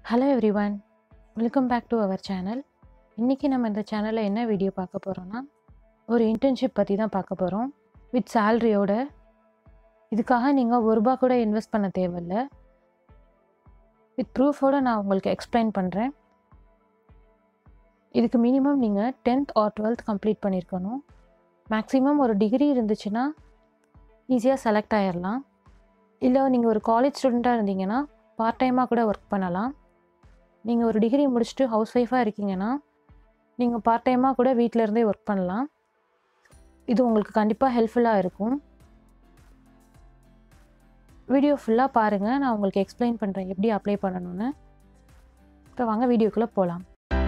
hello everyone welcome back to our channel இன்றைக்கி நம்ம இந்த சேனலில் என்ன வீடியோ பார்க்க போகிறோன்னா ஒரு இன்டர்ன்ஷிப் பற்றி தான் பார்க்க போகிறோம் வித் சேல்ரியோட இதுக்காக நீங்கள் ஒரு ரூபா கூட இன்வெஸ்ட் பண்ண தேவையில்ல வித் ப்ரூஃபோடு நான் உங்களுக்கு எக்ஸ்பிளைன் பண்ணுறேன் இதுக்கு மினிமம் நீங்கள் டென்த் ஆர் டுவெல்த் கம்ப்ளீட் பண்ணியிருக்கணும் மேக்ஸிமம் ஒரு டிகிரி இருந்துச்சுன்னா ஈஸியாக செலக்ட் ஆயிடலாம் இல்லை நீங்கள் ஒரு காலேஜ் ஸ்டூடெண்ட்டாக இருந்தீங்கன்னா பார்ட் டைமாக கூட ஒர்க் பண்ணலாம் நீங்கள் ஒரு டிகிரி முடிச்சுட்டு ஹவுஸ் ஒய்ஃபாக இருக்கீங்கன்னா நீங்கள் பார்ட் டைமாக கூட வீட்டில் இருந்தே ஒர்க் பண்ணலாம் இது உங்களுக்கு கண்டிப்பாக ஹெல்ப்ஃபுல்லாக இருக்கும் வீடியோ ஃபுல்லாக பாருங்கள் நான் உங்களுக்கு எக்ஸ்பிளைன் பண்ணுறேன் எப்படி அப்ளை பண்ணணும்னு இப்போ வாங்க வீடியோக்குள்ளே போகலாம்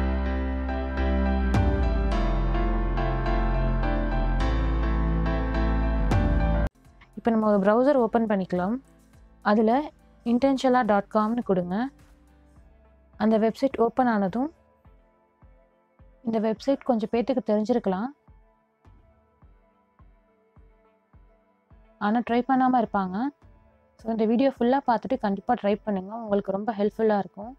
இப்போ நம்ம ஒரு ப்ரௌசர் ஓப்பன் பண்ணிக்கலாம் அதில் இன்டென்ஷலா டாட் காம்னு கொடுங்க அந்த வெப்சைட் ஓப்பன் ஆனதும் இந்த வெப்சைட் கொஞ்சம் பேர்த்துக்கு தெரிஞ்சிருக்கலாம் ஆனால் ட்ரை பண்ணாமல் இருப்பாங்க ஸோ இந்த வீடியோ ஃபுல்லாக பார்த்துட்டு கண்டிப்பாக ட்ரை பண்ணுங்கள் உங்களுக்கு ரொம்ப ஹெல்ப்ஃபுல்லாக இருக்கும்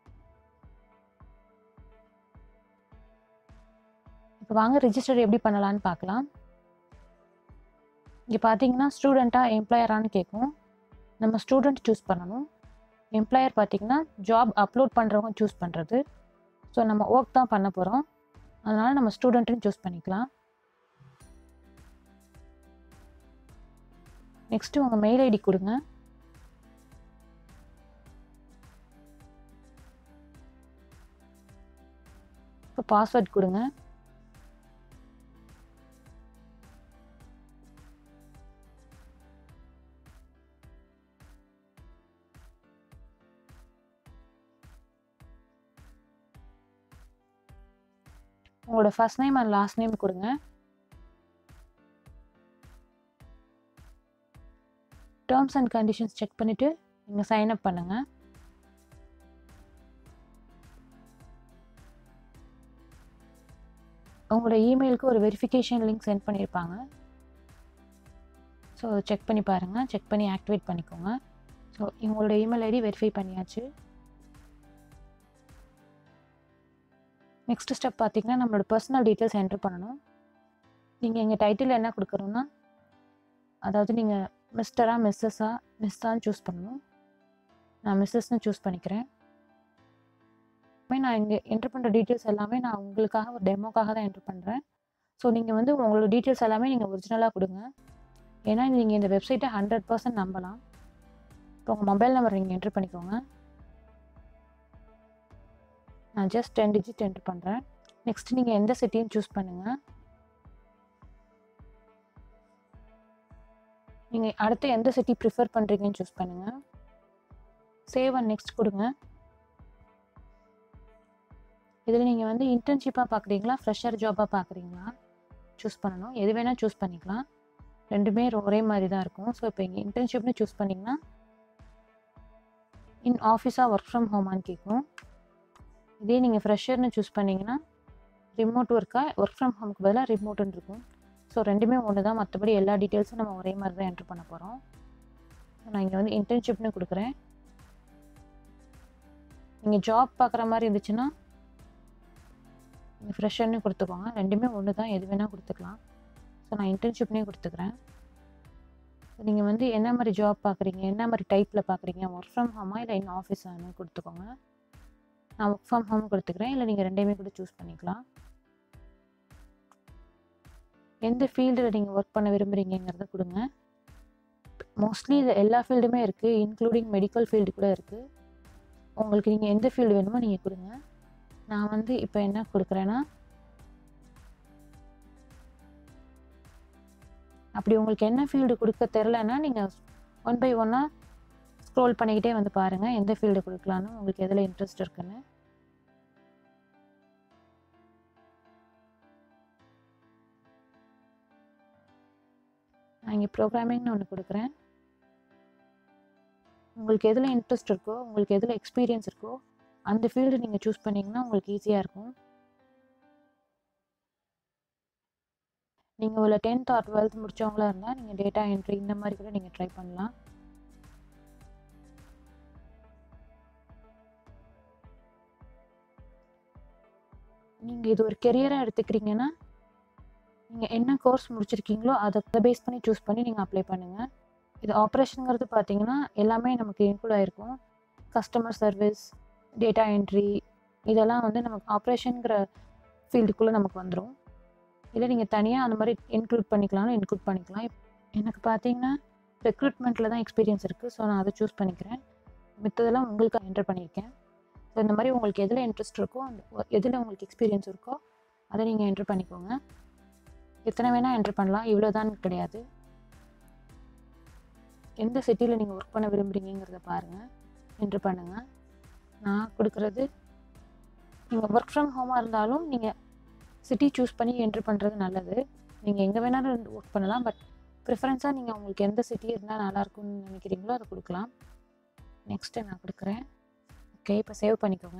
இப்போ வாங்க ரிஜிஸ்டர் எப்படி பண்ணலான்னு பார்க்கலாம் இங்கே பார்த்தீங்கன்னா ஸ்டூடெண்ட்டாக எம்ப்ளாயரானு கேட்கும் நம்ம ஸ்டூடெண்ட் சூஸ் பண்ணணும் எம்ப்ளாயர் பார்த்திங்கன்னா ஜாப் அப்லோட் பண்ணுறவங்க சூஸ் பண்ணுறது ஸோ நம்ம ஒர்க் தான் பண்ண போகிறோம் அதனால் நம்ம ஸ்டூடெண்ட்டுன்னு சூஸ் பண்ணிக்கலாம் நெக்ஸ்ட்டு உங்கள் மெயில் ஐடி கொடுங்க இப்போ பாஸ்வேர்ட் கொடுங்க உங்களோட first name and last name கொடுங்க டேர்ம்ஸ் அண்ட் கண்டிஷன்ஸ் செக் பண்ணிவிட்டு நீங்கள் சைன் அப் பண்ணுங்கள் உங்களோட இமெயிலுக்கு ஒரு வெரிஃபிகேஷன் லிங்க் சென்ட் பண்ணியிருப்பாங்க ஸோ செக் பண்ணி பாருங்கள் செக் பண்ணி ஆக்டிவேட் பண்ணிக்கோங்க ஸோ உங்களோட இமெயில் ஐடி வெரிஃபை பண்ணியாச்சு நெக்ஸ்ட் ஸ்டெப் பார்த்தீங்கன்னா நம்மளோட பர்சனல் டீட்டெயில்ஸ் என்ட்ரு பண்ணணும் நீங்கள் எங்கள் டைட்டில் என்ன கொடுக்குறோன்னா அதாவது நீங்கள் மிஸ்டரா மிஸ்ஸஸா மிஸ்ஸான்னு சூஸ் பண்ணணும் நான் மிஸ்ஸஸ்னு சூஸ் பண்ணிக்கிறேன் நான் இங்கே என்ட்ரு பண்ணுற டீட்டெயில்ஸ் எல்லாமே நான் உங்களுக்காக ஒரு டெமோக்காக தான் என்ட்ரு பண்ணுறேன் ஸோ நீங்கள் வந்து உங்களோட டீட்டெயில்ஸ் எல்லாமே நீங்கள் ஒரிஜினலாக கொடுங்க ஏன்னா நீங்கள் இந்த வெப்சைட்டை ஹண்ட்ரட் பர்சன்ட் நம்பலாம் இப்போ உங்கள் மொபைல் நம்பர் நீங்கள் என்ட்ரு பண்ணிக்கோங்க நான் ஜஸ்ட் டென் டிஜிட் என்ட்ரு பண்ணுறேன் நெக்ஸ்ட் நீங்கள் எந்த சிட்டின்னு சூஸ் பண்ணுங்கள் நீங்கள் அடுத்து எந்த சிட்டி ப்ரிஃபர் பண்ணுறீங்கன்னு சூஸ் பண்ணுங்கள் சேவ் அண்ட் நெக்ஸ்ட் கொடுங்க இதில் நீங்கள் வந்து இன்டர்ன்ஷிப்பாக பார்க்குறீங்களா ஃப்ரெஷர் ஜாப்பாக பார்க்குறீங்களா சூஸ் பண்ணணும் எது வேணால் சூஸ் பண்ணிக்கலாம் ரெண்டுமே ஒரே மாதிரி தான் இருக்கும் ஸோ இப்போ இங்கே இன்டர்ன்ஷிப்னு சூஸ் பண்ணிங்கன்னா இன் ஆஃபீஸாக ஒர்க் ஃப்ரம் ஹோமான்னு கேட்கும் இதே நீங்கள் ஃப்ரெஷர்னு சூஸ் பண்ணிங்கன்னா ரிமோட் ஒர்க்காக ஒர்க் ஃப்ரம் ஹோமுக்கு பதிலாக ரிமோட்டுன்னு இருக்கும் ஸோ ரெண்டுமே ஒன்று தான் மற்றபடி எல்லா டீட்டெயில்ஸும் நம்ம ஒரே மாதிரி தான் என்ட்ரு பண்ண போகிறோம் ஸோ நான் இங்கே வந்து இன்டர்ன்ஷிப்னு கொடுக்குறேன் நீங்கள் ஜாப் பார்க்குற மாதிரி இருந்துச்சுன்னா நீங்கள் ஃப்ரெஷர்னு கொடுத்துக்கோங்க ரெண்டுமே ஒன்று தான் எது வேணால் கொடுத்துக்கலாம் ஸோ நான் இன்டர்ன்ஷிப்னே கொடுத்துக்கிறேன் நீங்கள் வந்து என்ன மாதிரி ஜாப் பார்க்குறீங்க என்ன மாதிரி டைப்பில் பார்க்குறீங்க ஒர்க் ஃப்ரம் ஹோமா இல்லை இன் ஆஃபீஸானு கொடுத்துக்கோங்க நான் ஒர்க் ஃப்ரம் ஹோம் கொடுத்துக்கிறேன் இல்லை நீங்கள் ரெண்டையுமே கூட சூஸ் பண்ணிக்கலாம் எந்த ஃபீல்டில் நீங்கள் ஒர்க் பண்ண விரும்புகிறீங்கிறத கொடுங்க மோஸ்ட்லி இது எல்லா ஃபீல்டுமே இருக்குது இன்க்ளூடிங் மெடிக்கல் ஃபீல்டு கூட இருக்குது உங்களுக்கு நீங்கள் எந்த ஃபீல்டு வேணுமோ நீங்கள் கொடுங்க நான் வந்து இப்போ என்ன கொடுக்குறேன்னா அப்படி உங்களுக்கு என்ன ஃபீல்டு கொடுக்க தெரிலன்னா நீங்கள் ஒன் பை ஒன்னாக ஸ்க்ரோல் பண்ணிக்கிட்டே வந்து பாருங்கள் எந்த ஃபீல்டு கொடுக்கலான்னு உங்களுக்கு எதில் இன்ட்ரெஸ்ட் இருக்குன்னு நான் இங்கே ப்ரோக்ராமிங்னு ஒன்று கொடுக்குறேன் உங்களுக்கு எதில் இன்ட்ரெஸ்ட் இருக்கோ உங்களுக்கு எதில் எக்ஸ்பீரியன்ஸ் இருக்கோ அந்த ஃபீல்டு நீங்கள் சூஸ் பண்ணிங்கன்னா உங்களுக்கு ஈஸியாக இருக்கும் நீங்கள் ஒரு டென்த் ஆர் டுவெல்த் முடித்தவங்களா இருந்தால் நீங்கள் டேட்டா என்ட்ரி இந்த மாதிரி கூட நீங்கள் ட்ரை பண்ணலாம் நீங்கள் இது ஒரு கெரியராக எடுத்துக்கிறீங்கன்னா நீங்கள் என்ன கோர்ஸ் முடிச்சிருக்கீங்களோ அதை பேஸ் பண்ணி சூஸ் பண்ணி நீங்கள் அப்ளை பண்ணுங்கள் இது ஆப்ரேஷனுங்கிறது பார்த்தீங்கன்னா எல்லாமே நமக்கு இன்க்ளூட் ஆகிருக்கும் கஸ்டமர் சர்வீஸ் டேட்டா என்ட்ரி இதெல்லாம் வந்து நமக்கு ஆப்ரேஷனுங்கிற ஃபீல்டுக்குள்ளே நமக்கு வந்துடும் இல்லை நீங்கள் தனியாக அந்த மாதிரி இன்க்ளூட் பண்ணிக்கலாம்னு இன்க்ளூட் பண்ணிக்கலாம் எனக்கு பார்த்தீங்கன்னா ரெக்ரூட்மெண்ட்டில் தான் எக்ஸ்பீரியன்ஸ் இருக்குது ஸோ நான் அதை சூஸ் பண்ணிக்கிறேன் மித்ததெல்லாம் உங்களுக்கு என்டர் பண்ணியிருக்கேன் ஸோ இந்த மாதிரி உங்களுக்கு எதில் இன்ட்ரெஸ்ட் இருக்கோ அந்த எதில் உங்களுக்கு எக்ஸ்பீரியன்ஸ் இருக்கோ அதை நீங்கள் என்டர் பண்ணிக்கோங்க எத்தனை வேணால் என்டர் பண்ணலாம் இவ்வளோதான் கிடையாது எந்த சிட்டியில் நீங்கள் ஒர்க் பண்ண விரும்புகிறீங்கிறத பாருங்கள் என்ட்ரு பண்ணுங்கள் நான் கொடுக்குறது நீங்கள் ஒர்க் ஃப்ரம் ஹோமாக இருந்தாலும் நீங்கள் சிட்டி சூஸ் பண்ணி என்ட்ரு பண்ணுறது நல்லது நீங்கள் எங்கே வேணாலும் ஒர்க் பண்ணலாம் பட் ப்ரிஃபரன்ஸாக நீங்கள் உங்களுக்கு எந்த சிட்டி இருந்தால் நல்லாயிருக்கும்னு நினைக்கிறீங்களோ அதை கொடுக்கலாம் நெக்ஸ்ட்டு நான் கொடுக்குறேன் ஓகே இப்போ சேவ் பண்ணிக்கோங்க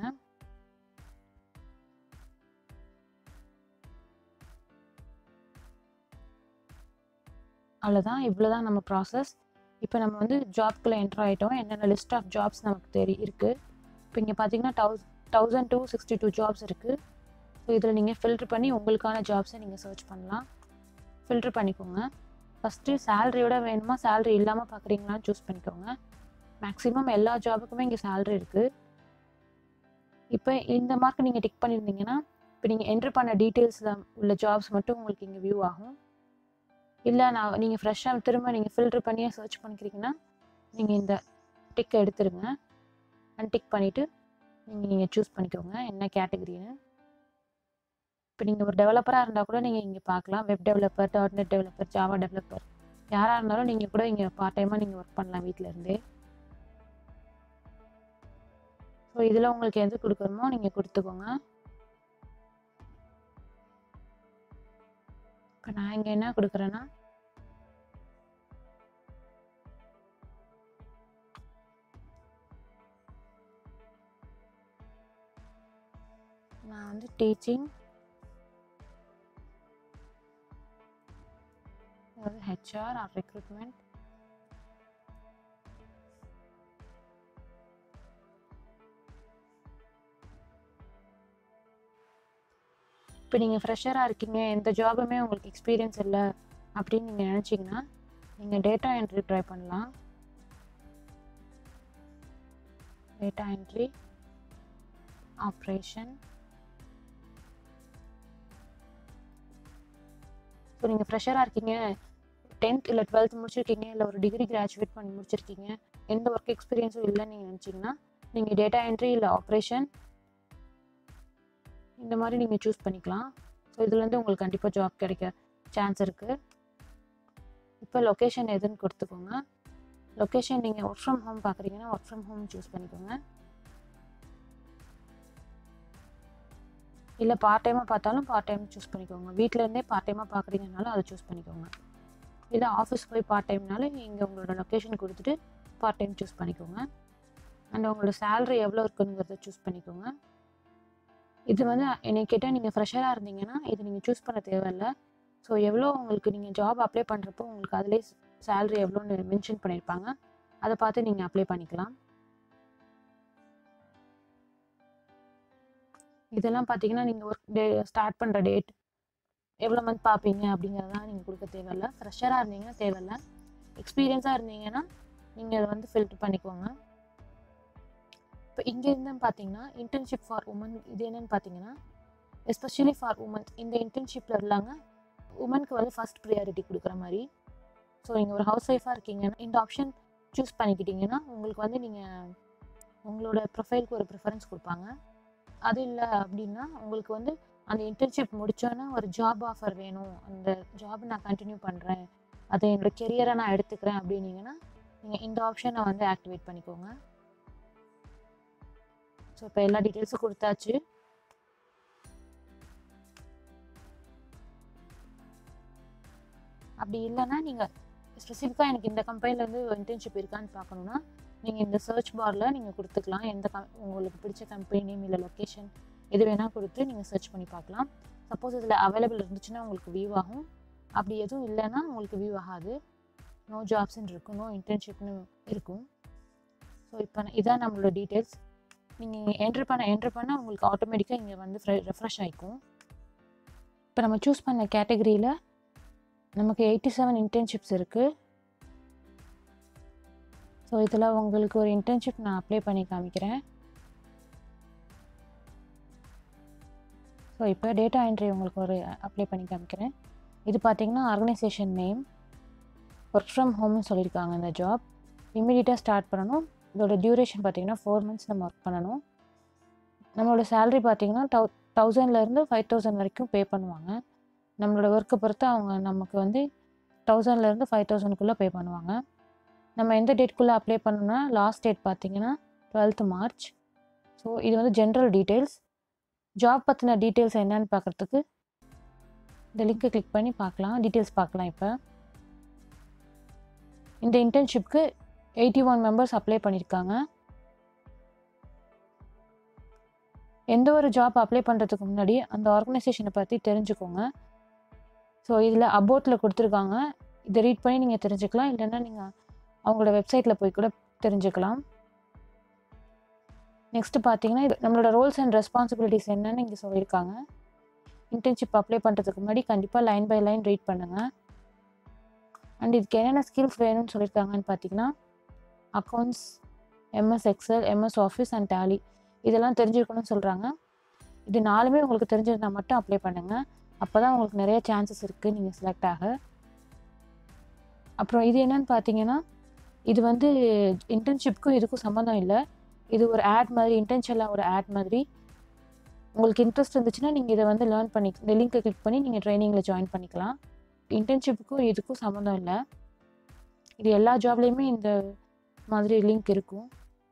அவ்வளோதான் இவ்வளோ தான் நம்ம ப்ராசஸ் இப்போ நம்ம வந்து ஜாப்குள்ளே என்ட்ரு ஆகிட்டோம் என்னென்ன லிஸ்ட் ஆஃப் ஜாப்ஸ் நமக்கு தெரி இருக்குது இப்போ இங்கே பார்த்தீங்கன்னா தௌஸ் thousand two sixty two jobs இருக்குது ஸோ இதில் நீங்கள் ஃபில்ட்ரு பண்ணி உங்களுக்கான ஜாப்ஸை நீங்கள் சர்ச் பண்ணலாம் ஃபில்ட்ரு பண்ணிக்கோங்க ஃபஸ்ட்டு சேலரியோட வேணுமா சேலரி இல்லாமல் பார்க்குறீங்களான்னு சூஸ் பண்ணிக்கோங்க மேக்ஸிமம் எல்லா ஜாபுக்குமே இங்கே சேலரி இருக்குது இப்போ இந்த மார்க் நீங்கள் டிக் பண்ணியிருந்தீங்கன்னா இப்போ நீங்கள் என்ட்ரு பண்ண டீட்டெயில்ஸில் உள்ள ஜாப்ஸ் மட்டும் உங்களுக்கு இங்கே வியூ ஆகும் இல்லை நான் நீங்கள் ஃப்ரெஷ்ஷாக திரும்ப நீங்கள் ஃபில்ட்ரு பண்ணியே சர்ச் பண்ணிக்கிறீங்கன்னா நீங்கள் இந்த டிக்கை எடுத்துருங்க அன்டிக் பண்ணிவிட்டு நீங்கள் நீங்கள் சூஸ் பண்ணிக்கோங்க என்ன கேட்டகரின்னு இப்போ நீங்கள் ஒரு டெவலப்பராக இருந்தால் கூட நீங்கள் இங்கே பார்க்கலாம் web developer dot net developer Java developer யாராக இருந்தாலும் நீங்கள் கூட இங்கே பார்ட் டைமாக நீங்கள் ஒர்க் பண்ணலாம் வீட்டில் இருந்தே ஸோ இதில் உங்களுக்கு எது கொடுக்கணுமோ நீங்கள் கொடுத்துக்கோங்க இப்போ நான் இங்கே என்ன கொடுக்குறேன்னா நான் வந்து டீச்சிங் அதாவது ஹெச்ஆர் ஆர் ரெக்ரூட்மெண்ட் இப்போ நீங்கள் ஃப்ரெஷராக இருக்கீங்க எந்த ஜாபுமே உங்களுக்கு எக்ஸ்பீரியன்ஸ் இல்லை அப்படின்னு நீங்கள் நினச்சிங்கன்னா நீங்கள் டேட்டா என்ட்ரி ட்ரை பண்ணலாம் டேட்டா என்ட்ரி ஆப்ரேஷன் ஸோ நீங்கள் ஃப்ரெஷராக இருக்கீங்க டென்த் இல்லை டுவெல்த் முடிச்சிருக்கீங்க இல்லை ஒரு டிகிரி கிராஜுவேட் பண்ணி முடிச்சிருக்கீங்க எந்த ஒர்க் எக்ஸ்பீரியன்ஸும் இல்லைன்னு நீங்கள் நினச்சிங்கன்னா நீங்கள் டேட்டா என்ட்ரி இல்லை ஆப்ரேஷன் இந்த மாதிரி நீங்கள் சூஸ் பண்ணிக்கலாம் ஸோ இதுலேருந்து உங்களுக்கு கண்டிப்பாக ஜாப் கிடைக்க சான்ஸ் இருக்குது இப்போ லொக்கேஷன் எதுன்னு கொடுத்துக்கோங்க லொக்கேஷன் நீங்கள் ஒர்க் ஃப்ரம் ஹோம் பார்க்குறீங்கன்னா ஒர்க் ஃப்ரம் ஹோம் சூஸ் பண்ணிக்கோங்க இல்லை பார்ட் டைமாக பார்த்தாலும் பார்ட் டைம் சூஸ் பண்ணிக்கோங்க வீட்டிலேருந்தே பார்ட் டைமாக பார்க்குறீங்கனாலும் அதை சூஸ் பண்ணிக்கோங்க இல்லை ஆஃபீஸ் போய் பார்ட் டைம்னாலும் நீங்கள் உங்களோட லொக்கேஷன் கொடுத்துட்டு பார்ட் டைம் சூஸ் பண்ணிக்கோங்க அண்ட் உங்களோட சேலரி எவ்வளோ இருக்குங்கிறத சூஸ் பண்ணிக்கோங்க இது வந்து என்னை கேட்டால் நீங்கள் ஃப்ரெஷராக இருந்தீங்கன்னா இது நீங்கள் சூஸ் பண்ண தேவையில்ல ஸோ எவ்வளோ உங்களுக்கு நீங்கள் ஜாப் அப்ளை பண்ணுறப்போ உங்களுக்கு அதிலே சேலரி எவ்வளோன்னு மென்ஷன் பண்ணியிருப்பாங்க அதை பார்த்து நீங்கள் அப்ளை பண்ணிக்கலாம் இதெல்லாம் பார்த்தீங்கன்னா நீங்கள் ஒர்க் டே ஸ்டார்ட் பண்ணுற டேட் எவ்வளோ மந்த் பார்ப்பீங்க அப்படிங்கிறதெல்லாம் நீங்கள் கொடுக்க தேவையில்ல ஃப்ரெஷராக இருந்தீங்கன்னா தேவையில்ல எக்ஸ்பீரியன்ஸாக இருந்தீங்கன்னா நீங்கள் அதை வந்து ஃபில்டர் பண்ணிக்கோங்க இப்போ இங்கே இருந்து பார்த்தீங்கன்னா இன்டர்ன்ஷிப் ஃபார் உமன் இது என்னன்னு பார்த்தீங்கன்னா எஸ்பெஷலி ஃபார் உமன் இந்த இன்டர்ன்ஷிப்பில் இருந்தாங்க உமனுக்கு வந்து ஃபஸ்ட் ப்ரியாரிட்டி கொடுக்குற மாதிரி ஸோ நீங்கள் ஒரு ஹவுஸ் ஒய்ஃபாக இருக்கீங்கன்னா இந்த ஆப்ஷன் சூஸ் பண்ணிக்கிட்டீங்கன்னா உங்களுக்கு வந்து நீங்கள் உங்களோட ப்ரொஃபைலுக்கு ஒரு ப்ரிஃபரன்ஸ் கொடுப்பாங்க அது இல்லை அப்படின்னா உங்களுக்கு வந்து அந்த இன்டர்ன்ஷிப் முடித்தோன்னே ஒரு ஜாப் ஆஃபர் வேணும் அந்த ஜாப் நான் கண்டினியூ பண்ணுறேன் அதை என்னோட கெரியரை நான் எடுத்துக்கிறேன் அப்படின்னீங்கன்னா நீங்கள் இந்த ஆப்ஷனை வந்து ஆக்டிவேட் பண்ணிக்கோங்க ஸோ இப்போ எல்லா டீட்டெயில்ஸும் கொடுத்தாச்சு அப்படி இல்லைன்னா நீங்கள் ஸ்பெசிஃபிக்காக எனக்கு இந்த கம்பெனிலேருந்து இன்டர்ன்ஷிப் இருக்கான்னு பார்க்கணுன்னா நீங்கள் இந்த சர்ச் பாரில் நீங்கள் கொடுத்துக்கலாம் எந்த கம் உங்களுக்கு பிடிச்ச கம்பெனி நேம் இல்லை லொக்கேஷன் எது வேணால் கொடுத்து நீங்கள் சர்ச் பண்ணி பார்க்கலாம் சப்போஸ் இதில் அவைலபிள் இருந்துச்சுன்னா உங்களுக்கு வியூ ஆகும் அப்படி எதுவும் இல்லைன்னா உங்களுக்கு வியூ ஆகாது நோ ஜாப்ஸ்ன்னு இருக்கும் நோ இன்டர்ன்ஷிப்னு இருக்கும் ஸோ இப்போ இதான் நம்மளோட டீட்டெயில்ஸ் நீங்கள் என்ட்ரு பண்ண என்ட்ரு பண்ண உங்களுக்கு ஆட்டோமேட்டிக்காக இங்கே வந்து ரெஃப்ரெஷ் ஆகிக்கும் இப்போ நம்ம சூஸ் பண்ண கேட்டகரியில் நமக்கு எயிட்டி செவன் இன்டர்ன்ஷிப்ஸ் இருக்குது ஸோ இதில் உங்களுக்கு ஒரு இன்டர்ன்ஷிப் நான் அப்ளை பண்ணி காமிக்கிறேன் ஸோ இப்போ டேட்டா என்ட்ரி உங்களுக்கு ஒரு அப்ளை பண்ணி காமிக்கிறேன் இது பார்த்தீங்கன்னா ஆர்கனைசேஷன் நேம் ஒர்க் ஃப்ரம் ஹோம்னு சொல்லியிருக்காங்க இந்த ஜாப் இம்மிடியட்டாக ஸ்டார்ட் பண்ணணும் இதோட டியூரேஷன் பார்த்தீங்கன்னா ஃபோர் மந்த்ஸ் நம்ம ஒர்க் பண்ணணும் நம்மளோட சேலரி பார்த்தீங்கன்னா தௌ தௌசண்ட்லேருந்து ஃபைவ் தௌசண்ட் வரைக்கும் பே பண்ணுவாங்க நம்மளோட ஒர்க்கை பொறுத்து அவங்க நமக்கு வந்து தௌசண்ட்லேருந்து ஃபைவ் தௌசண்ட்குள்ளே பே பண்ணுவாங்க நம்ம எந்த டேட்குள்ளே அப்ளை பண்ணணும்னா லாஸ்ட் டேட் பார்த்தீங்கன்னா டுவெல்த்து மார்ச் ஸோ இது வந்து ஜென்ரல் டீட்டெயில்ஸ் ஜாப் பற்றின டீட்டெயில்ஸ் என்னன்னு பார்க்குறதுக்கு இந்த லிங்க்கை கிளிக் பண்ணி பார்க்கலாம் டீட்டெயில்ஸ் பார்க்கலாம் இப்போ இந்த இன்டர்ன்ஷிப்க்கு எயிட்டி ஒன் மெம்பர்ஸ் அப்ளை பண்ணியிருக்காங்க எந்த ஒரு ஜாப் அப்ளை பண்ணுறதுக்கு முன்னாடி அந்த ஆர்கனைசேஷனை பற்றி தெரிஞ்சுக்கோங்க ஸோ இதில் அபோட்டில் கொடுத்துருக்காங்க இதை ரீட் பண்ணி நீங்கள் தெரிஞ்சுக்கலாம் இல்லைன்னா நீங்கள் அவங்களோட வெப்சைட்டில் போய் கூட தெரிஞ்சுக்கலாம் நெக்ஸ்ட்டு பார்த்தீங்கன்னா இது நம்மளோட ரோல்ஸ் அண்ட் ரெஸ்பான்சிபிலிட்டிஸ் என்னன்னு இங்கே சொல்லியிருக்காங்க இன்டர்ன்ஷிப் அப்ளை பண்ணுறதுக்கு முன்னாடி கண்டிப்பாக லைன் பை லைன் ரீட் பண்ணுங்கள் அண்ட் இதுக்கு என்னென்ன ஸ்கில்ஸ் வேணும்னு சொல்லியிருக்காங்கன்னு பார்த்தீங்கன்னா accounts MS Excel MS Office and Tally இதெல்லாம் தெரிஞ்சிருக்கணும்னு சொல்கிறாங்க இது நாலுமே உங்களுக்கு தெரிஞ்சிருந்தால் மட்டும் அப்ளை பண்ணுங்கள் அப்போ தான் உங்களுக்கு நிறைய சான்சஸ் இருக்குது நீங்கள் செலக்ட் ஆக அப்புறம் இது என்னன்னு பார்த்தீங்கன்னா இது வந்து இன்டர்ன்ஷிப்க்கும் இதுக்கும் சம்மந்தம் இல்லை இது ஒரு ஆட் மாதிரி இன்டென்ஷனலாக ஒரு ஆட் மாதிரி உங்களுக்கு இன்ட்ரெஸ்ட் இருந்துச்சுன்னா நீங்கள் இதை வந்து லேர்ன் பண்ணி இந்த லிங்க்கை கிளிக் பண்ணி நீங்கள் ட்ரைனிங்கில் ஜாயின் பண்ணிக்கலாம் இன்டர்ன்ஷிப்புக்கும் இதுக்கும் சம்மந்தம் இல்லை இது எல்லா ஜாப்லேயுமே இந்த மாதிரி லிங்க் இருக்கும்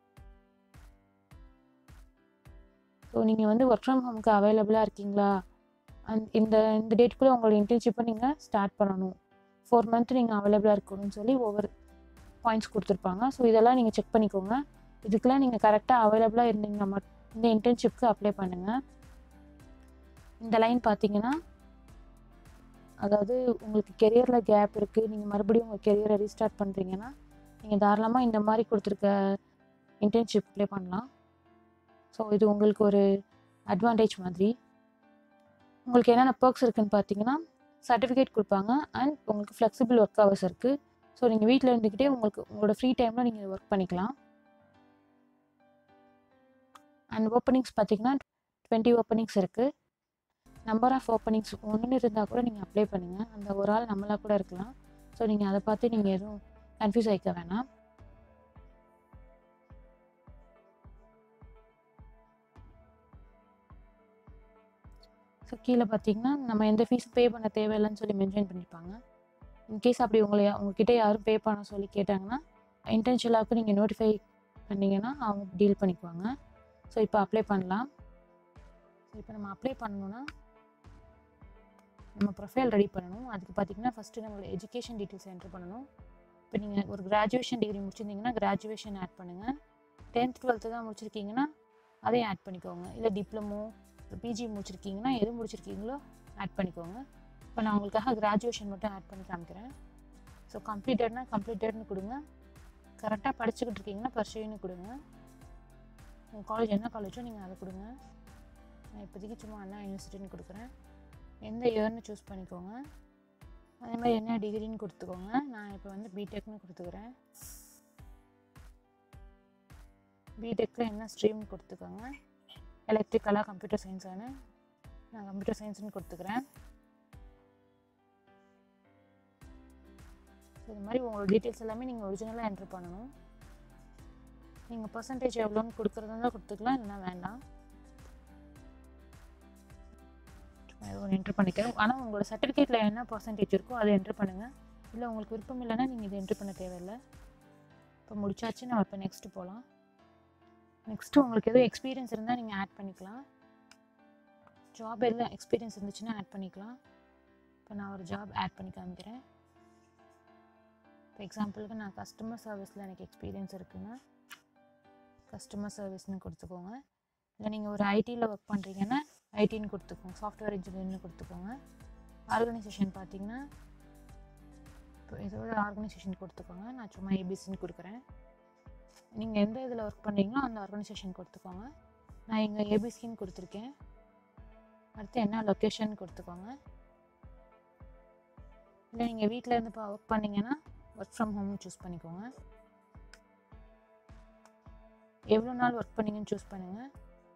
ஸோ நீங்கள் வந்து ஒர்க் ஃப்ரம் ஹோமுக்கு அவைலபிளாக இருக்கீங்களா அண்ட் இந்த இந்த டேட்டுக்குள்ளே உங்களோட இன்டர்ன்ஷிப்பை நீங்கள் ஸ்டார்ட் பண்ணணும் ஃபோர் மந்த் நீங்கள் அவைலபிளாக இருக்கணும்னு சொல்லி ஒவ்வொரு பாயிண்ட்ஸ் கொடுத்துருப்பாங்க ஸோ இதெல்லாம் நீங்கள் செக் பண்ணிக்கோங்க இதுக்கெல்லாம் நீங்கள் கரெக்டாக அவைலபிளாக இருந்தீங்கன்னா மட் இந்த இன்டர்ன்ஷிப்க்கு அப்ளை பண்ணுங்கள் இந்த லைன் பார்த்தீங்கன்னா அதாவது உங்களுக்கு கெரியரில் கேப் இருக்குது நீங்கள் மறுபடியும் உங்கள் கெரியரை ரீஸ்டார்ட் பண்ணுறீங்கன்னா நீங்கள் தாராளமாக இந்த மாதிரி கொடுத்துருக்க இன்டர்ன்ஷிப் அப்ளை பண்ணலாம் ஸோ இது உங்களுக்கு ஒரு அட்வான்டேஜ் மாதிரி உங்களுக்கு என்னென்ன பர்க்ஸ் இருக்குதுன்னு பார்த்தீங்கன்னா சர்டிஃபிகேட் கொடுப்பாங்க அண்ட் உங்களுக்கு ஃப்ளெக்சிபிள் ஒர்க் ஹவர்ஸ் இருக்குது ஸோ நீங்கள் வீட்டில் இருந்துக்கிட்டே உங்களுக்கு உங்களோட ஃப்ரீ டைமில் நீங்கள் ஒர்க் பண்ணிக்கலாம் அண்ட் ஓப்பனிங்ஸ் பார்த்தீங்கன்னா டுவெண்ட்டி ஓப்பனிங்ஸ் இருக்குது நம்பர் ஆஃப் ஓப்பனிங்ஸ் ஒன்று இருந்தால் கூட நீங்கள் அப்ளை பண்ணுங்கள் அந்த ஒரு ஆள் நம்மளாக கூட இருக்கலாம் ஸோ நீங்கள் அதை பார்த்து நீங்கள் எதுவும் கன்ஃபியூஸ் ஆகிக்க வேணாம் ஸோ கீழே பார்த்தீங்கன்னா நம்ம எந்த ஃபீஸ் பே பண்ண தேவையில்லைன்னு சொல்லி மென்ஷன் பண்ணியிருப்பாங்க இன்கேஸ் அப்படி உங்களை உங்ககிட்ட யாரும் பே பண்ண சொல்லி கேட்டாங்கன்னா இன்டென்ஷியலாவுக்கு நீங்கள் நோட்டிஃபை பண்ணிங்கன்னா அவங்க டீல் பண்ணிக்குவாங்க ஸோ இப்போ அப்ளை பண்ணலாம் ஸோ இப்போ நம்ம அப்ளை பண்ணணுன்னா நம்ம ப்ரொஃபைல் ரெடி பண்ணணும் அதுக்கு பார்த்தீங்கன்னா ஃபஸ்ட்டு நம்மளோட எஜுகேஷன் டீட்டெயில்ஸ் என்ட்ரு பண்ணணும் இப்போ நீங்கள் ஒரு கிராஜுவேஷன் டிகிரி முடிச்சிருந்தீங்கன்னா கிராஜுவேஷன் ஆட் பண்ணுங்கள் டென்த் டுவெல்த்து தான் முடிச்சிருக்கீங்கன்னா அதையும் ஆட் பண்ணிக்கோங்க இல்லை டிப்ளமோ பிஜி முடிச்சிருக்கீங்கன்னா எது முடிச்சிருக்கீங்களோ ஆட் பண்ணிக்கோங்க இப்போ நான் உங்களுக்காக கிராஜுவேஷன் மட்டும் ஆட் பண்ணி காமிக்கிறேன் ஸோ கம்ப்ளீட்டட்னா கம்ப்ளீட்டட்னு கொடுங்க கரெக்டாக படிச்சுக்கிட்டு இருக்கீங்கன்னா பர்சியூன்னு கொடுங்க உங்கள் காலேஜ் என்ன காலேஜோ நீங்கள் அதை கொடுங்க நான் இப்போதைக்கு சும்மா அண்ணா யூனிவர்சிட்டின்னு கொடுக்குறேன் எந்த இயர்னு சூஸ் பண்ணிக்கோங்க அதே மாதிரி என்ன டிகிரின்னு கொடுத்துக்கோங்க நான் இப்போ வந்து பிடெக்னு கொடுத்துக்கிறேன் பிடெக்கில் என்ன ஸ்ட்ரீம்னு கொடுத்துக்கோங்க எலக்ட்ரிக்கலாக கம்ப்யூட்டர் சயின்ஸானு நான் கம்ப்யூட்டர் சயின்ஸ்னு கொடுத்துக்கிறேன் இது மாதிரி உங்களோட டீட்டெயில்ஸ் எல்லாமே நீங்கள் ஒரிஜினலாக என்ட்ரு பண்ணணும் நீங்கள் பர்சன்டேஜ் எவ்வளோன்னு கொடுக்குறதா இருந்தால் கொடுத்துக்கலாம் இல்லைன்னா வேண்டாம் ஒன்று என்ட்ரு பண்ணிக்கிறேன் ஆனால் உங்களோட சர்டிஃபிகேட்டில் என்ன பர்சன்டேஜ் இருக்கோ அதை என்ட்ரு பண்ணுங்கள் இல்லை உங்களுக்கு விருப்பம் இல்லைன்னா நீங்கள் இதை என்ட்ரு பண்ண தேவையில்லை இப்போ முடிச்சாச்சு நம்ம இப்போ நெக்ஸ்ட்டு போகலாம் நெக்ஸ்ட்டு உங்களுக்கு எதுவும் எக்ஸ்பீரியன்ஸ் இருந்தால் நீங்கள் ஆட் பண்ணிக்கலாம் ஜாப் எல்லாம் எக்ஸ்பீரியன்ஸ் இருந்துச்சுன்னா ஆட் பண்ணிக்கலாம் இப்போ நான் ஒரு ஜாப் ஆட் பண்ணி காமிக்கிறேன் இப்போ எக்ஸாம்பிளுக்கு நான் கஸ்டமர் சர்வீஸில் எனக்கு எக்ஸ்பீரியன்ஸ் இருக்குன்னா கஸ்டமர் சர்வீஸ்னு கொடுத்துக்கோங்க இல்லை நீங்கள் ஒரு ஐடியில் ஒர்க் பண்ணுறீங்கன்னா ஐடின்னு கொடுத்துக்கோங்க சாஃப்ட்வேர் இன்ஜினியர்னு கொடுத்துக்கோங்க ஆர்கனைசேஷன் பார்த்தீங்கன்னா இப்போ இதோட ஆர்கனைசேஷன் கொடுத்துக்கோங்க நான் சும்மா ஏபிசின்னு கொடுக்குறேன் நீங்கள் எந்த இதில் ஒர்க் பண்ணுறீங்களோ அந்த ஆர்கனைசேஷன் கொடுத்துக்கோங்க நான் இங்கே ஏபிசின்னு கொடுத்துருக்கேன் அடுத்து என்ன லொக்கேஷன் கொடுத்துக்கோங்க இல்லை நீங்கள் வீட்டில் இருந்து இப்போ ஒர்க் பண்ணீங்கன்னா ஒர்க் ஃப்ரம் ஹோம் சூஸ் பண்ணிக்கோங்க எவ்வளோ நாள் ஒர்க் பண்ணீங்கன்னு சூஸ் பண்ணுங்கள்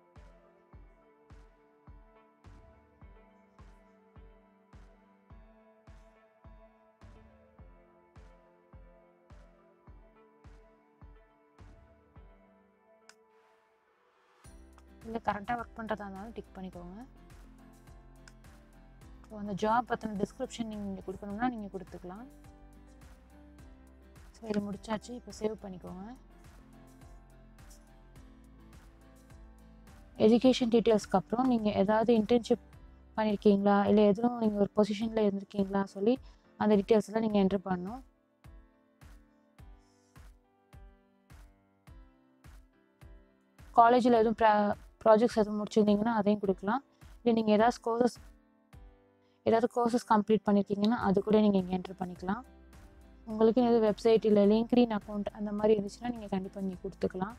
இல்லை கரெக்டாக ஒர்க் பண்ணுறதா இருந்தாலும் டிக் பண்ணிக்கோங்க ஸோ அந்த ஜாப் பற்றின டிஸ்கிரிப்ஷன் நீங்கள் இங்கே கொடுக்கணும்னா நீங்கள் கொடுத்துக்கலாம் ஸோ இது முடிச்சாச்சு இப்போ சேவ் பண்ணிக்கோங்க எஜுகேஷன் டீட்டெயில்ஸ்க்கு அப்புறம் நீங்கள் ஏதாவது இன்டர்ன்ஷிப் பண்ணியிருக்கீங்களா இல்லை எதுவும் நீங்கள் ஒரு பொசிஷனில் இருந்திருக்கீங்களா சொல்லி அந்த டீட்டெயில்ஸ் எல்லாம் நீங்கள் என்ட்ரு பண்ணணும் காலேஜில் எதுவும் ப்ரா ப்ராஜெக்ட்ஸ் எதுவும் முடிச்சிருந்தீங்கன்னா அதையும் கொடுக்கலாம் இல்லை நீங்கள் ஏதாவது கோர்சஸ் ஏதாவது கோர்சஸ் கம்ப்ளீட் பண்ணியிருக்கீங்கன்னா அது கூட நீங்கள் இங்கே என்ட்ரு பண்ணிக்கலாம் உங்களுக்கு எதுவும் வெப்சைட் இல்லை லிங்க்ரீன் அக்கௌண்ட் அந்த மாதிரி இருந்துச்சுன்னா நீங்கள் கண்டிப்பாக நீங்கள் கொடுத்துக்கலாம்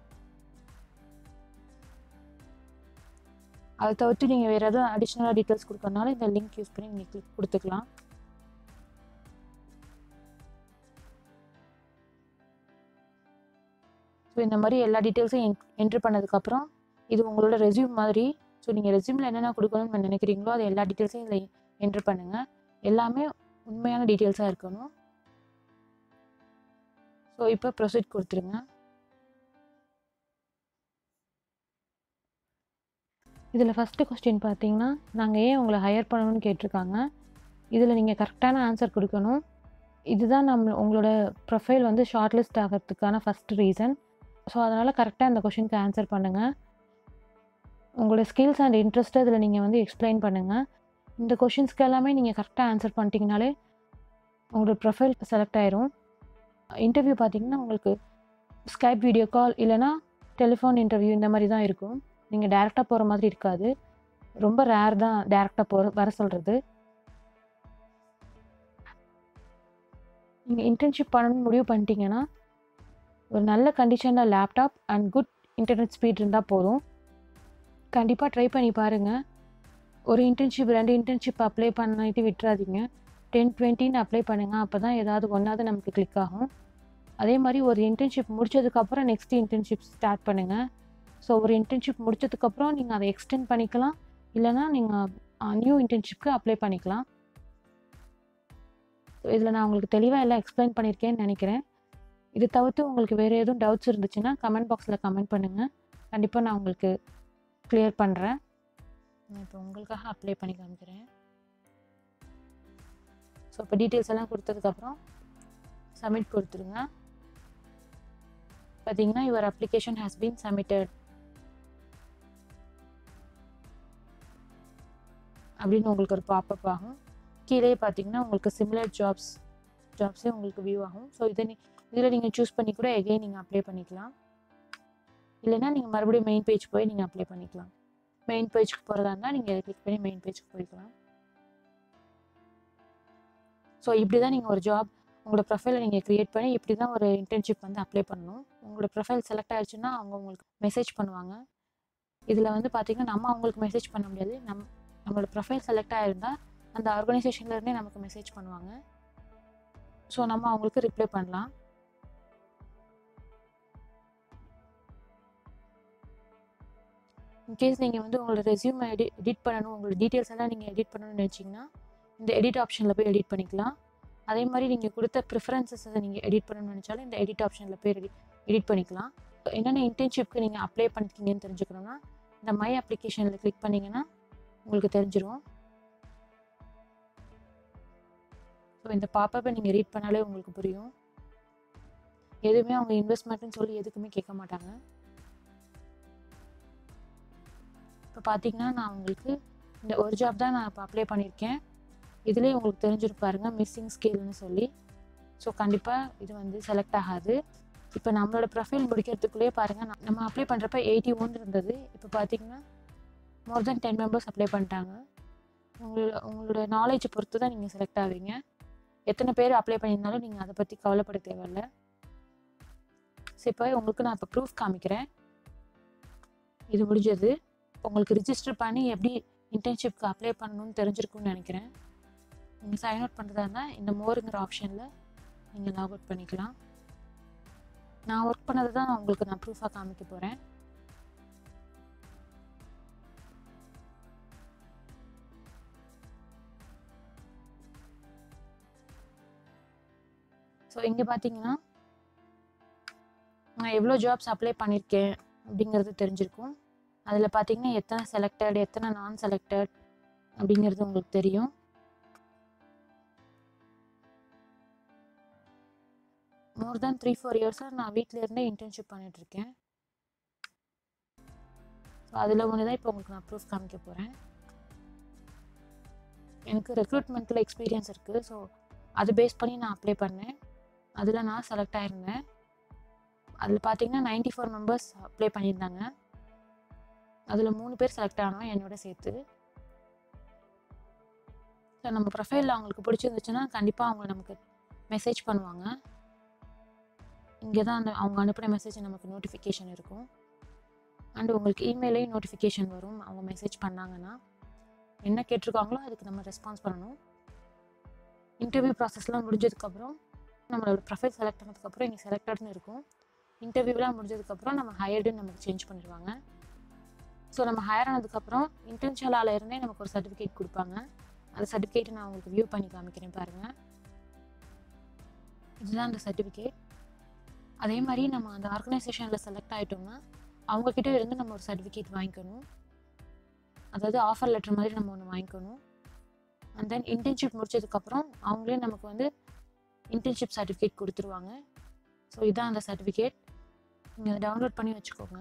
அதை தவிர்த்து நீங்கள் வேறு எதுவும் அடிஷ்னலாக டீட்டெயில்ஸ் கொடுக்கறனால இந்த லிங்க் யூஸ் பண்ணி நீங்கள் கிளிக் கொடுத்துக்கலாம் ஸோ இந்த மாதிரி எல்லா டீட்டெயில்ஸும் என் என்ட்ரு பண்ணதுக்கப்புறம் இது உங்களோட ரெஸ்யூம் மாதிரி ஸோ நீங்கள் ரெஸ்யூமில் என்னென்ன கொடுக்கணும்னு நினைக்கிறீங்களோ அது எல்லா டீட்டெயில்ஸையும் இதில் என்ட்ரு பண்ணுங்கள் எல்லாமே உண்மையான டீட்டெயில்ஸாக இருக்கணும் ஸோ இப்போ ப்ரொசீட் கொடுத்துருங்க இதில் ஃபஸ்ட்டு கொஸ்டின் பார்த்தீங்கன்னா நாங்கள் ஏன் உங்களை ஹையர் பண்ணணும்னு கேட்டிருக்காங்க இதில் நீங்கள் கரெக்டான ஆன்சர் கொடுக்கணும் இதுதான் நம்ம உங்களோட ப்ரொஃபைல் வந்து ஷார்ட் லிஸ்ட் ஆகிறதுக்கான ஃபஸ்ட் ரீசன் ஸோ அதனால் கரெக்டாக அந்த கொஷினுக்கு ஆன்சர் பண்ணுங்கள் உங்களோட ஸ்கில்ஸ் அண்ட் இன்ட்ரெஸ்ட்டை இதில் நீங்கள் வந்து எக்ஸ்பிளைன் பண்ணுங்கள் இந்த கொஷின்ஸ்க்கு எல்லாமே நீங்கள் கரெக்டாக ஆன்சர் பண்ணிட்டீங்கனாலே உங்களோட ப்ரொஃபைல் செலக்ட் ஆயிரும் இன்டர்வியூ பார்த்தீங்கன்னா உங்களுக்கு ஸ்கைப் வீடியோ கால் இல்லைனா டெலிஃபோன் இன்டர்வியூ இந்த மாதிரி தான் இருக்கும் நீங்கள் டேரெக்டாக போகிற மாதிரி இருக்காது ரொம்ப ரேர் தான் டேரெக்டாக போகிற வர சொல்கிறது நீங்கள் இன்டர்ன்ஷிப் பண்ணணும்னு முடிவு பண்ணிட்டீங்கன்னா ஒரு நல்ல கண்டிஷனில் laptop and good internet speed இருந்தால் போதும் கண்டிப்பாக ட்ரை பண்ணி பாருங்கள் ஒரு இன்டர்ன்ஷிப் ரெண்டு இன்டர்ன்ஷிப் அப்ளை பண்ணிட்டு விட்டுறாதீங்க டென் டுவெண்ட்டின்னு அப்ளை பண்ணுங்கள் அப்போ தான் ஏதாவது ஒன்றாவது நமக்கு கிளிக் ஆகும் அதே மாதிரி ஒரு இன்டர்ன்ஷிப் முடிச்சதுக்கப்புறம் நெக்ஸ்ட் இன்டர்ன்ஷிப் ஸ்டார்ட் பண்ணுங்கள் ஸோ ஒரு இன்டர்ன்ஷிப் முடிச்சதுக்கப்புறம் நீங்கள் அதை எக்ஸ்டெண்ட் பண்ணிக்கலாம் இல்லைனா நீங்கள் நியூ இன்டர்ன்ஷிப்க்கு அப்ளை பண்ணிக்கலாம் இதில் நான் உங்களுக்கு தெளிவாக எல்லாம் எக்ஸ்பிளைன் பண்ணியிருக்கேன்னு நினைக்கிறேன் இது தவிர்த்து உங்களுக்கு வேறு எதுவும் டவுட்ஸ் இருந்துச்சுன்னா கமெண்ட் பாக்ஸில் கமெண்ட் பண்ணுங்கள் கண்டிப்பாக நான் உங்களுக்கு கிளியர் பண்ணுறேன் நான் இப்போ உங்களுக்காக அப்ளை பண்ணி காமிக்கிறேன் ஸோ இப்போ டீட்டெயில்ஸ் எல்லாம் கொடுத்ததுக்கப்புறம் சப்மிட் கொடுத்துருங்க பார்த்தீங்கன்னா your application has been submitted அப்படின்னு உங்களுக்கு ஒரு பாப்பப் ஆகும் கீழே பார்த்தீங்கன்னா உங்களுக்கு சிமிலர் ஜாப்ஸ் ஜாப்ஸே உங்களுக்கு வியூ ஆகும் ஸோ இதை நீ இதில் நீங்கள் சூஸ் பண்ணி கூட எகைன் நீங்கள் அப்ளை பண்ணிக்கலாம் இல்லைன்னா நீங்கள் மறுபடியும் மெயின் பேஜ் போய் நீங்கள் அப்ளை பண்ணிக்கலாம் மெயின் பேஜ்க்கு போகிறதா இருந்தால் நீங்கள் இதை கிளிக் பண்ணி மெயின் பேஜ்க்கு போய்க்கலாம் ஸோ இப்படி தான் நீங்கள் ஒரு ஜாப் உங்களோட ப்ரொஃபைலை நீங்கள் க்ரியேட் பண்ணி இப்படி தான் ஒரு இன்டர்ன்ஷிப் வந்து அப்ளை பண்ணணும் உங்களோட ப்ரொஃபைல் செலக்ட் ஆயிடுச்சுன்னா அவங்க உங்களுக்கு மெசேஜ் பண்ணுவாங்க இதில் வந்து பார்த்தீங்கன்னா நம்ம அவங்களுக்கு மெசேஜ் பண்ண முடியாது நம் நம்மளோட ப்ரொஃபைல் செலக்ட் ஆகிருந்தால் அந்த ஆர்கனைசேஷன்லேருந்தே நமக்கு மெசேஜ் பண்ணுவாங்க ஸோ நம்ம அவங்களுக்கு ரிப்ளை பண்ணலாம் இன்கேஸ் நீங்கள் வந்து உங்களோட ரெஸ்யூம் எடி எடிட் பண்ணணும் உங்களோட டீட்டெயில்ஸ் எல்லாம் நீங்கள் எடிட் பண்ணணும்னு நினச்சிங்கன்னா இந்த எடிட் ஆப்ஷனில் போய் எடிட் பண்ணிக்கலாம் அதே மாதிரி நீங்கள் கொடுத்த ப்ரிஃபரன்சஸ் நீங்கள் எடிட் பண்ணணும்னு நினச்சாலும் இந்த எடிட் ஆப்ஷனில் போய் எடிட் எடிட் பண்ணிக்கலாம் என்னென்ன இன்டர்ன்ஷிப்க்கு நீங்கள் அப்ளை பண்ணிருக்கீங்கன்னு தெரிஞ்சுக்கணும்னா இந்த மை அப்ளிகேஷனில் கிளிக் பண்ணிங்கன்னா உங்களுக்கு தெரிஞ்சிரும் ஸோ இந்த பாப்பப்பை நீங்கள் ரீட் பண்ணாலே உங்களுக்கு புரியும் எதுவுமே அவங்க இன்வெஸ்ட்மெண்ட்னு சொல்லி எதுக்குமே கேட்க மாட்டாங்க இப்போ பார்த்தீங்கன்னா நான் உங்களுக்கு இந்த ஒரு ஜாப் தான் நான் இப்போ அப்ளை பண்ணியிருக்கேன் இதுலேயே உங்களுக்கு தெரிஞ்சிருப்பாருங்க மிஸ்ஸிங் ஸ்கேல்னு சொல்லி ஸோ கண்டிப்பாக இது வந்து செலக்ட் ஆகாது இப்போ நம்மளோட ப்ரொஃபைல் முடிக்கிறதுக்குள்ளேயே பாருங்கள் நம்ம அப்ளை பண்ணுறப்ப எயிட்டி ஒன் இருந்தது இப்போ பார்த்தீங்கன்னா more than ten members apply பண்ணிட்டாங்க உங்களோட உங்களோட நாலேஜை பொறுத்து தான் நீங்கள் செலக்ட் ஆவீங்க எத்தனை பேர் அப்ளை பண்ணியிருந்தாலும் நீங்கள் அதை பற்றி கவலைப்பட தேவையில்ல ஸோ இப்போ உங்களுக்கு நான் இப்போ ப்ரூஃப் காமிக்கிறேன் இது முடிஞ்சது உங்களுக்கு ரிஜிஸ்டர் பண்ணி எப்படி இன்டர்ன்ஷிப்க்கு அப்ளை பண்ணணும்னு தெரிஞ்சிருக்கும்னு நினைக்கிறேன் நீங்கள் சைன் அவுட் பண்ணுறதா இருந்தால் இந்த மோருங்கிற ஆப்ஷனில் நீங்கள் லாக் அவுட் பண்ணிக்கலாம் நான் ஒர்க் பண்ணது தான் உங்களுக்கு நான் ப்ரூஃபாக காமிக்க போகிறேன் ஸோ இங்கே பார்த்தீங்கன்னா நான் எவ்வளோ ஜாப்ஸ் அப்ளை பண்ணியிருக்கேன் அப்படிங்கிறது தெரிஞ்சிருக்கும் அதில் பார்த்தீங்கன்னா எத்தனை செலக்டட் எத்தனை நான் செலக்டட் அப்படிங்கிறது உங்களுக்கு தெரியும் மோர் தேன் த்ரீ ஃபோர் இயர்ஸாக நான் வீட்டில் இருந்தே இன்டர்ன்ஷிப் பண்ணிகிட்ருக்கேன் ஸோ அதில் ஒன்று தான் இப்போ உங்களுக்கு நான் ப்ரூஃப் காமிக்க போகிறேன் எனக்கு ரெக்ரூட்மெண்ட்டில் எக்ஸ்பீரியன்ஸ் இருக்குது ஸோ அது பேஸ் பண்ணி நான் அப்ளை பண்ணேன் அதில் நான் செலக்ட் ஆயிருந்தேன் அதில் பார்த்தீங்கன்னா நைன்டி ஃபோர் மெம்பர்ஸ் அப்ளை பண்ணியிருந்தாங்க அதில் மூணு பேர் செலக்ட் ஆனோம் என்னோட சேர்த்து ஸோ நம்ம ப்ரொஃபைலில் அவங்களுக்கு பிடிச்சிருந்துச்சுன்னா கண்டிப்பாக அவங்க நமக்கு மெசேஜ் பண்ணுவாங்க இங்கே தான் அந்த அவங்க அனுப்பின மெசேஜ் நமக்கு நோட்டிஃபிகேஷன் இருக்கும் அண்ட் உங்களுக்கு இமெயிலையும் நோட்டிஃபிகேஷன் வரும் அவங்க மெசேஜ் பண்ணாங்கன்னா என்ன கேட்டிருக்காங்களோ அதுக்கு நம்ம ரெஸ்பான்ஸ் பண்ணணும் இன்டர்வியூ ப்ராசஸ்லாம் முடிஞ்சதுக்கப்புறம் நம்மளோட ப்ரொஃபைல் செலக்ட் ஆனதுக்கப்புறம் இங்கே செலக்டட்னு இருக்கும் இன்டர்வியூலாம் முடிஞ்சதுக்கப்புறம் நம்ம ஹையர்டுன்னு நமக்கு சேஞ்ச் பண்ணிடுவாங்க ஸோ நம்ம ஹையர் ஆனதுக்கப்புறம் இன்டென்ஷியலால் இருந்தே நமக்கு ஒரு சர்டிஃபிகேட் கொடுப்பாங்க அந்த சர்டிஃபிகேட்டை நான் உங்களுக்கு வியூ பண்ணி காமிக்கிறேன் பாருங்கள் இதுதான் அந்த சர்டிஃபிகேட் அதே மாதிரி நம்ம அந்த ஆர்கனைசேஷனில் செலக்ட் ஆகிட்டோம்னா அவங்கக்கிட்ட இருந்து நம்ம ஒரு சர்டிஃபிகேட் வாங்கிக்கணும் அதாவது ஆஃபர் லெட்டர் மாதிரி நம்ம ஒன்று வாங்கிக்கணும் அண்ட் தென் இன்டர்ன்ஷிப் முடிச்சதுக்கப்புறம் அவங்களே நமக்கு வந்து இன்டர்ன்ஷிப் சர்டிஃபிகேட் கொடுத்துருவாங்க ஸோ இதான் அந்த சர்டிஃபிகேட் நீங்கள் அதை டவுன்லோட் பண்ணி வச்சுக்கோங்க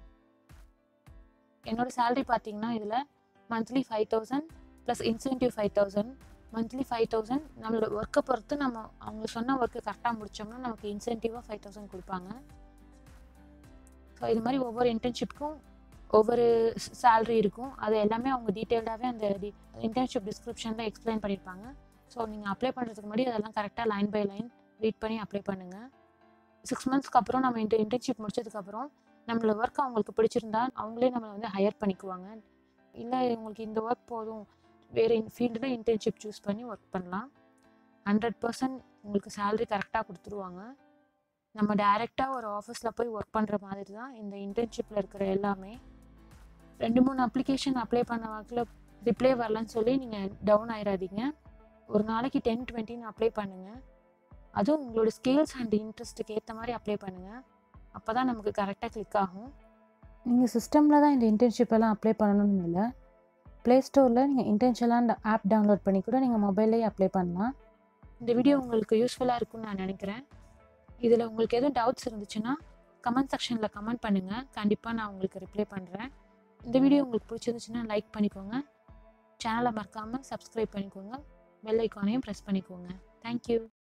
என்னோடய சேலரி பார்த்தீங்கன்னா இதில் monthly five thousand plus incentive five thousand monthly five thousand நம்மளோட ஒர்க்கை பொறுத்து நம்ம அவங்க சொன்ன ஒர்க்கு கரெக்டாக முடித்தோம்னா நமக்கு இன்சென்டிவாக ஃபைவ் தௌசண்ட் கொடுப்பாங்க ஸோ இது மாதிரி ஒவ்வொரு இன்டர்ன்ஷிப்க்கும் ஒவ்வொரு சேல்ரி இருக்கும் அது எல்லாமே அவங்க டீட்டெயில்டாகவே அந்த இன்டர்ன்ஷிப் டிஸ்கிரிப்ஷனில் எக்ஸ்பிளைன் பண்ணியிருப்பாங்க ஸோ நீங்கள் அப்ளை பண்ணுறதுக்கு முன்னாடி அதெல்லாம் கரெக்டாக லைன் பை லைன் ரீட் பண்ணி அப்ளை பண்ணுங்கள் சிக்ஸ் மந்த்ஸ்க்கு அப்புறம் நம்ம இந்த இன்டர்ன்ஷிப் முடிச்சதுக்கப்புறம் நம்மளோட ஒர்க் அவங்களுக்கு பிடிச்சிருந்தா அவங்களே நம்மளை வந்து ஹையர் பண்ணிக்குவாங்க இல்லை உங்களுக்கு இந்த ஒர்க் போதும் வேறு ஃபீல்டில் இன்டர்ன்ஷிப் சூஸ் பண்ணி ஒர்க் பண்ணலாம் ஹண்ட்ரட் பர்சன்ட் உங்களுக்கு சேல்ரி கரெக்டாக கொடுத்துருவாங்க நம்ம டைரெக்டாக ஒரு ஆஃபீஸில் போய் ஒர்க் பண்ணுற மாதிரி தான் இந்த இன்டர்ன்ஷிப்பில் இருக்கிற எல்லாமே ரெண்டு மூணு அப்ளிகேஷன் அப்ளை பண்ண வாக்கில் ரிப்ளை வரலன்னு சொல்லி நீங்கள் டவுன் ஆயிடாதீங்க ஒரு நாளைக்கு டென் டுவெண்ட்டின்னு அப்ளை பண்ணுங்கள் அதுவும் உங்களோட ஸ்கில்ஸ் அண்ட் இன்ட்ரெஸ்ட்டுக்கு ஏற்ற மாதிரி அப்ளை பண்ணுங்கள் அப்போ தான் நமக்கு கரெக்டாக கிளிக் ஆகும் நீங்கள் சிஸ்டமில் தான் இந்த இன்டர்ன்ஷிப் எல்லாம் அப்ளை பண்ணணும்னு இல்லை ப்ளே ஸ்டோரில் நீங்கள் இன்டென்ஷனலாக அந்த ஆப் டவுன்லோட் பண்ணி கூட நீங்கள் மொபைல்லேயே அப்ளை பண்ணலாம் இந்த வீடியோ உங்களுக்கு யூஸ்ஃபுல்லாக இருக்கும்னு நான் நினைக்கிறேன் இதில் உங்களுக்கு எதுவும் டவுட்ஸ் இருந்துச்சுன்னா கமெண்ட் செக்ஷனில் கமெண்ட் பண்ணுங்கள் கண்டிப்பாக நான் உங்களுக்கு ரிப்ளை பண்ணுறேன் இந்த வீடியோ உங்களுக்கு பிடிச்சிருந்துச்சுன்னா லைக் பண்ணிக்கோங்க சேனலை மறக்காமல் சப்ஸ்கிரைப் பண்ணிக்கோங்க பெல் ஐக்கானையும் ப்ரெஸ் பண்ணிக்கோங்க தேங்க்யூ